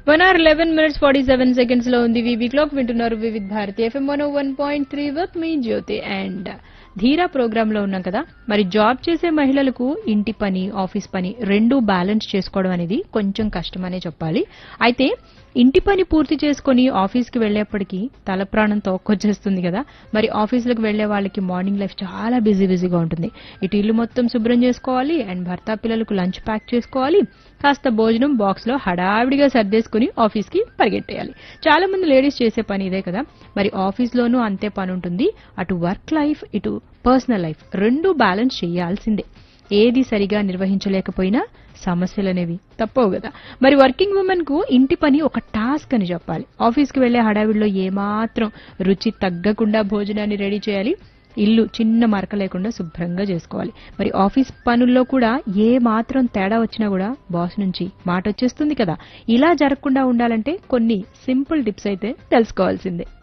one hour eleven minutes forty seven seconds లో ఉంది VV clock వింటున్నారు Vividh Bharati FM one one point three with me Jyothi and Dheera program లో ఉన్నాం కదా మరి జాబ్ చేసే మహిళలకు ఇంటి పని ఆఫీస్ పని రెండు బ్యాలెన్స్ చేసుకోవడం అనేది కొంచెం కష్టమనే చెప్పాలి అయితే ఇంటి పని పూర్తి చేసుకుని ఆఫీస్కి వెళ్ళేప్పటికీ తల ప్రాణం తోక్కొచ్చేస్తుంది కదా మరి ఆఫీసులకు వెళ్లే వాళ్ళకి మార్నింగ్ లైఫ్ చాలా బిజీ బిజీగా ఉంటుంది ఇటు ఇల్లు మొత్తం శుభ్రం చేసుకోవాలి అండ్ భర్త పిల్లలకు లంచ్ ప్యాక్ చేసుకోవాలి కాస్త భోజనం బాక్స్ లో హడావిడిగా సర్దేసుకుని ఆఫీస్ కి పరిగెట్టేయాలి చాలా మంది లేడీస్ చేసే పని ఇదే కదా మరి ఆఫీస్ లోనూ అంతే పని ఉంటుంది అటు వర్క్ లైఫ్ ఇటు పర్సనల్ లైఫ్ రెండు బ్యాలెన్స్ చేయాల్సిందే ఏది సరిగా నిర్వహించలేకపోయినా సమస్యలు అనేవి తప్పవు కదా మరి వర్కింగ్ ఉమెన్ కు ఇంటి పని ఒక టాస్క్ అని చెప్పాలి ఆఫీస్కి వెళ్లే హడావిడిలో ఏమాత్రం రుచి తగ్గకుండా భోజనాన్ని రెడీ చేయాలి ఇల్లు చిన్న మరక లేకుండా శుభ్రంగా చేసుకోవాలి మరి ఆఫీస్ పనుల్లో కూడా ఏ మాత్రం తేడా వచ్చినా కూడా బాస్ నుంచి మాట వచ్చేస్తుంది కదా ఇలా జరగకుండా ఉండాలంటే కొన్ని సింపుల్ టిప్స్ అయితే తెలుసుకోవాల్సిందే